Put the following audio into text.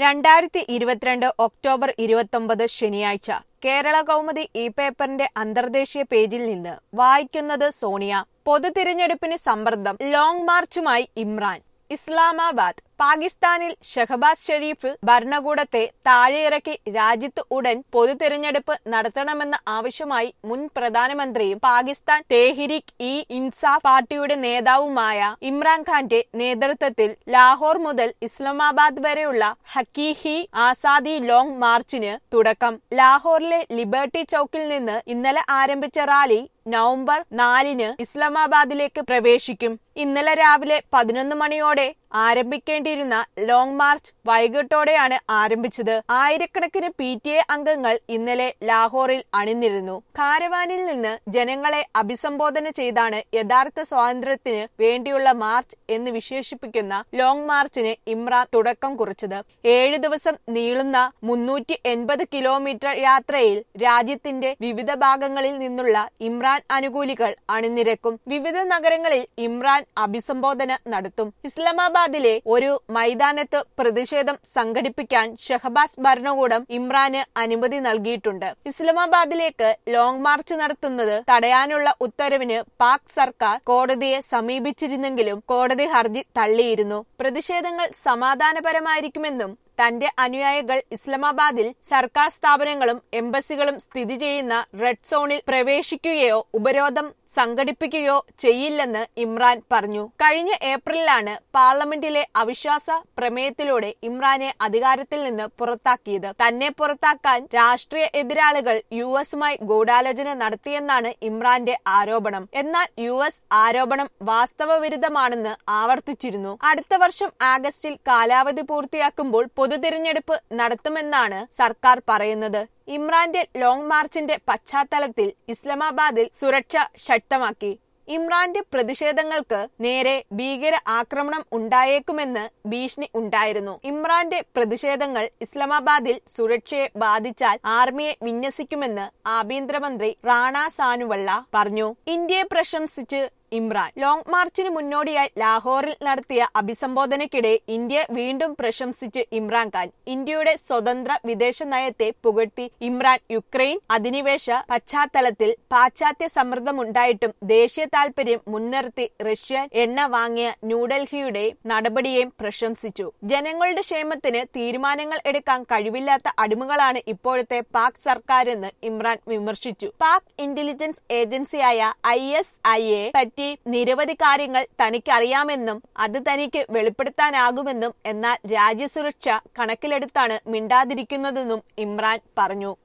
രണ്ടായിരത്തി ഇരുപത്തിരണ്ട് ഒക്ടോബർ ഇരുപത്തൊമ്പത് ശനിയാഴ്ച കേരള കൗമുദി ഈ പേപ്പറിന്റെ അന്തർദേശീയ പേജിൽ നിന്ന് വായിക്കുന്നത് സോണിയ പൊതു തിരഞ്ഞെടുപ്പിന് സമ്മർദ്ദം ലോങ് മാർച്ചുമായി ഇമ്രാൻ ഇസ്ലാമാബാദ് പാകിസ്ഥാനിൽ ഷഹബാസ് ഷെരീഫ് ഭരണകൂടത്തെ താഴെയിറക്കി രാജ്യത്ത് ഉടൻ പൊതു തിരഞ്ഞെടുപ്പ് നടത്തണമെന്ന ആവശ്യമായി മുൻ പ്രധാനമന്ത്രിയും പാകിസ്ഥാൻ തെഹ്രീക് ഇ ഇൻസാഫ് പാർട്ടിയുടെ നേതാവുമായ ഇമ്രാൻഖാന്റെ നേതൃത്വത്തിൽ ലാഹോർ മുതൽ ഇസ്ലാമാബാദ് വരെയുള്ള ഹക്കീഹി ആസാദി ലോങ് മാർച്ചിന് തുടക്കം ലാഹോറിലെ ലിബർട്ടി ചൌക്കിൽ നിന്ന് ഇന്നലെ ആരംഭിച്ച റാലി നവംബർ നാലിന് ഇസ്ലാമാബാദിലേക്ക് പ്രവേശിക്കും ഇന്നലെ രാവിലെ പതിനൊന്ന് മണിയോടെ ആരംഭിക്കേണ്ടിയിരുന്ന ലോങ് മാർച്ച് വൈകിട്ടോടെയാണ് ആരംഭിച്ചത് ആയിരക്കണക്കിന് പി ടി എ അംഗങ്ങൾ ഇന്നലെ ലാഹോറിൽ അണിനിരുന്നു കാരവാനിൽ നിന്ന് ജനങ്ങളെ അഭിസംബോധന ചെയ്താണ് യഥാർത്ഥ സ്വാതന്ത്ര്യത്തിന് വേണ്ടിയുള്ള മാർച്ച് എന്ന് വിശേഷിപ്പിക്കുന്ന ലോങ് മാർച്ചിന് ഇമ്രാൻ തുടക്കം കുറിച്ചത് ഏഴു ദിവസം നീളുന്ന മുന്നൂറ്റി എൺപത് കിലോമീറ്റർ യാത്രയിൽ രാജ്യത്തിന്റെ വിവിധ ഭാഗങ്ങളിൽ നിന്നുള്ള ഇമ്രാൻ അനുകൂലികൾ അണിനിരക്കും വിവിധ നഗരങ്ങളിൽ ഇമ്രാൻ അഭിസംബോധന നടത്തും ഇസ്ലാമാബാദിലെ ഒരു മൈതാനത്ത് പ്രതിഷേധം സംഘടിപ്പിക്കാൻ ഷഹബാസ് ഭരണകൂടം ഇമ്രാന് അനുമതി നൽകിയിട്ടുണ്ട് ഇസ്ലാമാബാദിലേക്ക് ലോങ് മാർച്ച് നടത്തുന്നത് തടയാനുള്ള ഉത്തരവിന് പാക് സർക്കാർ കോടതിയെ സമീപിച്ചിരുന്നെങ്കിലും കോടതി ഹർജി തള്ളിയിരുന്നു പ്രതിഷേധങ്ങൾ സമാധാനപരമായിരിക്കുമെന്നും തന്റെ അനുയായികൾ ഇസ്ലാമാബാദിൽ സർക്കാർ സ്ഥാപനങ്ങളും എംബസികളും സ്ഥിതി ചെയ്യുന്ന റെഡ് സോണിൽ പ്രവേശിക്കുകയോ ഉപരോധം സംഘടിപ്പിക്കുകയോ ചെയ്യില്ലെന്ന് ഇമ്രാൻ പറഞ്ഞു കഴിഞ്ഞ ഏപ്രിലാണ് പാർലമെന്റിലെ അവിശ്വാസ പ്രമേയത്തിലൂടെ ഇമ്രാനെ അധികാരത്തിൽ നിന്ന് പുറത്താക്കിയത് തന്നെ പുറത്താക്കാൻ രാഷ്ട്രീയ എതിരാളികൾ യു എസുമായി ഗൂഢാലോചന നടത്തിയെന്നാണ് ഇമ്രാന്റെ ആരോപണം എന്നാൽ യു എസ് ആരോപണം വാസ്തവവിരുദ്ധമാണെന്ന് ആവർത്തിച്ചിരുന്നു അടുത്ത വർഷം ആഗസ്റ്റിൽ കാലാവധി പൂർത്തിയാക്കുമ്പോൾ പൊതു തിരഞ്ഞെടുപ്പ് നടത്തുമെന്നാണ് സർക്കാർ പറയുന്നത് ഇമ്രാന്റെ ലോങ് മാർച്ചിന്റെ പശ്ചാത്തലത്തിൽ ഇസ്ലാമാബാദിൽ സുരക്ഷ ശക്തമാക്കി ഇമ്രാന്റെ പ്രതിഷേധങ്ങൾക്ക് നേരെ ഭീകര ആക്രമണം ഉണ്ടായേക്കുമെന്ന് ഭീഷണി ഉണ്ടായിരുന്നു ഇമ്രാന്റെ പ്രതിഷേധങ്ങൾ ഇസ്ലാമാബാദിൽ സുരക്ഷയെ ബാധിച്ചാൽ ആർമിയെ വിന്യസിക്കുമെന്ന് ആഭ്യന്തരമന്ത്രി റാണ സാനുവള്ള പറഞ്ഞു ഇന്ത്യയെ പ്രശംസിച്ച് ഇമ്രാൻ ലോങ് മാർച്ചിന് മുന്നോടിയായി ലാഹോറിൽ നടത്തിയ അഭിസംബോധനയ്ക്കിടെ ഇന്ത്യ വീണ്ടും പ്രശംസിച്ച് ഇമ്രാൻഖാൻ ഇന്ത്യയുടെ സ്വതന്ത്ര വിദേശ നയത്തെ പുകഴ്ത്തി ഇമ്രാൻ യുക്രൈൻ അധിനിവേശ പശ്ചാത്തലത്തിൽ പാശ്ചാത്യ സമ്മർദ്ദമുണ്ടായിട്ടും ദേശീയ താൽപര്യം മുൻനിർത്തി റഷ്യൻ എണ്ണ വാങ്ങിയ ന്യൂഡൽഹിയുടെ നടപടിയെയും പ്രശംസിച്ചു ജനങ്ങളുടെ ക്ഷേമത്തിന് തീരുമാനങ്ങൾ എടുക്കാൻ കഴിവില്ലാത്ത അടിമകളാണ് ഇപ്പോഴത്തെ പാക് സർക്കാരെന്ന് ഇമ്രാൻ വിമർശിച്ചു പാക് ഇന്റലിജൻസ് ഏജൻസിയായ ഐ എസ് ഐ എ പറ്റി നിരവധി കാര്യങ്ങൾ തനിക്കറിയാമെന്നും അത് തനിക്ക് വെളിപ്പെടുത്താനാകുമെന്നും എന്നാൽ രാജ്യസുരക്ഷ കണക്കിലെടുത്താണ് മിണ്ടാതിരിക്കുന്നതെന്നും ഇമ്രാൻ പറഞ്ഞു